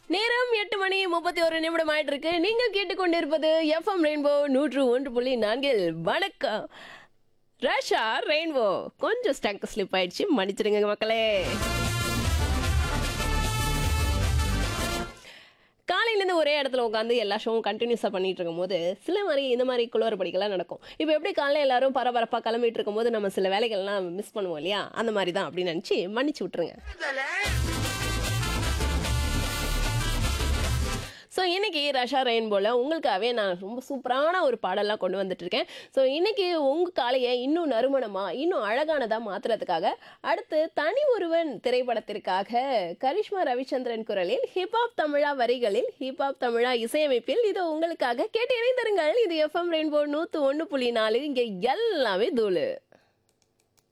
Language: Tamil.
நேரம் எட்டு மணி முப்பத்தி ஒரு நிமிடம் ஆயிட்டு இருக்கு நீங்க கேட்டுக்கொண்டிருப்பது எஃப்எம் ரெயின்போ நூற்று ஒன்று புள்ளி நான்கில் வணக்கம் ரஷா ரெயின்போ கொஞ்சம் ஸ்டக் ஸ்லிப் ஆயிடுச்சு மன்னிச்சிடுங்க மக்களே காலையிலேருந்து ஒரே இடத்துல உட்காந்து எல்லா ஷோவும் கண்டினியூஸாக பண்ணிட்டு இருக்கும்போது சில மாதிரி இந்த மாதிரி குளறு படிக்கலாம் நடக்கும் இப்போ எப்படி காலையில் எல்லாரும் பரபரப்பாக கிளம்பிட்டு இருக்கும்போது நம்ம சில வேலைகள்லாம் மிஸ் பண்ணுவோம் இல்லையா அந்த மாதிரி தான் அப்படின்னு நினச்சி மன்னிச்சு விட்டுருங்க ஸோ இன்னைக்கு ரஷா ரெயின்போல உங்களுக்காகவே நான் ரொம்ப சூப்பரான ஒரு பாடலாம் கொண்டு வந்துட்டு இருக்கேன் ஸோ இன்னைக்கு உங்க காலையை இன்னும் நறுமணமா இன்னும் அழகானதா மாத்துறதுக்காக அடுத்து தனி ஒருவன் திரைப்படத்திற்காக கரிஷ்மா ரவிச்சந்திரன் குரலில் ஹிப்ஹாப் தமிழா வரிகளில் ஹிப்ஹாப் தமிழா இசையமைப்பில் இது உங்களுக்காக கேட்டு இணைந்தருங்கள் இது எஃப்எம் ரெயின்போ நூற்று ஒன்று புள்ளி நாலு இங்கே எல்லாமே தூளு